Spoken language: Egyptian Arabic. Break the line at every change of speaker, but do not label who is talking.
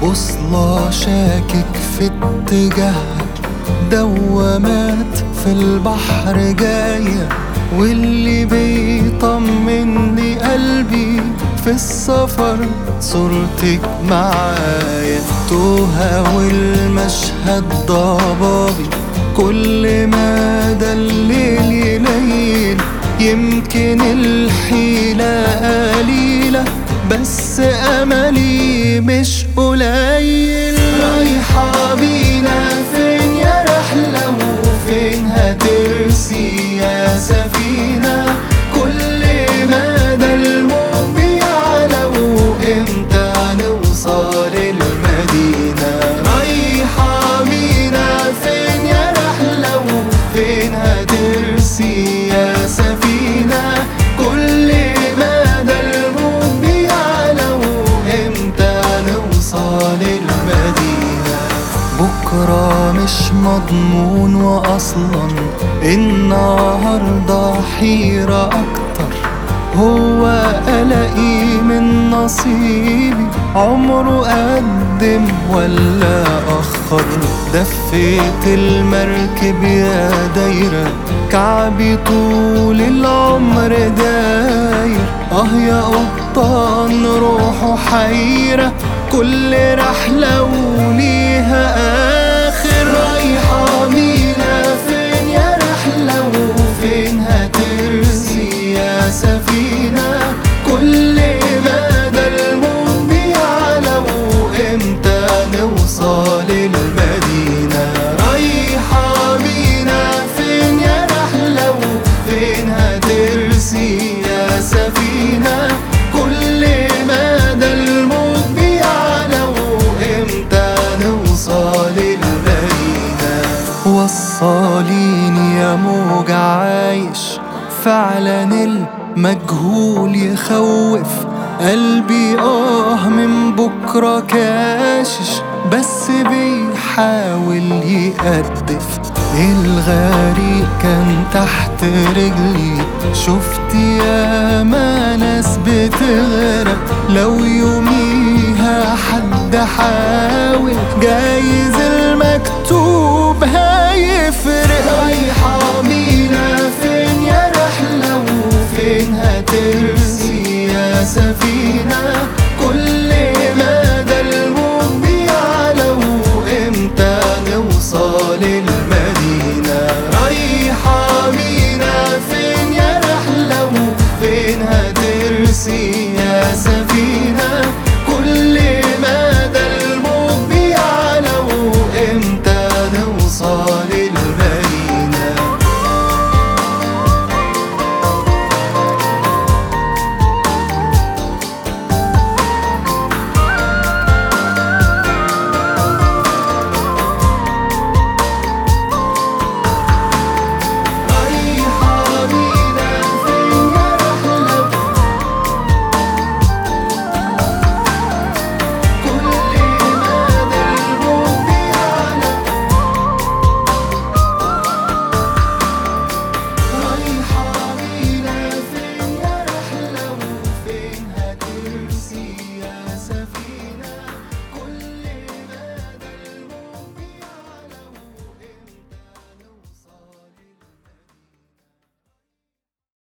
بوصلة شاكك في اتجاهها دوامات في البحر جاية واللي بيطمني قلبي في السفر صورتك معايا توها والمشهد ضبابي كل ما ده الليل يليل يمكن الحيلة قليلة بس أملي مش قليل رايحة بينا فين يا رحلة وفين هترسي يا سفينة كل ما ده الموج بيعلى وامتى نوصل المدينة رايحة بينا فين يا رحلة وفين هترسي يا سفينة كل ما ده الموج بيعلى وامتى نوصل المدينة بكرة مش مضمون وأصلا النهاردة حيرة أكتر هو قلقي من نصيبي عمره قدم ولا أخر دفيت المركب يا دايرة كعبي طول العمر داير اه يا قبطان روحه حيرة كل رحلة وليها آخر رايحة بينا فين يا رحلة وفين هترسي يا سفينة كل ما ده الموج بيعلى وامتى نوصل المدينة رايحة بينا فين يا رحلة وفين هترسي يا سفينة كل ما ده الموج بيعلى وامتى نوصل المدينة وصليني يا موج عايش فعلا المجهول يخوف قلبي اه من بكرة كاشش بس بيحاول يقدف الغريق كان تحت رجلي شفت يا ما ناس بتغرق لو يوميها حد حاول جايز المكتوب هيفرق رايحة بينا فين يا رحلة وفين هترسي يا سفينة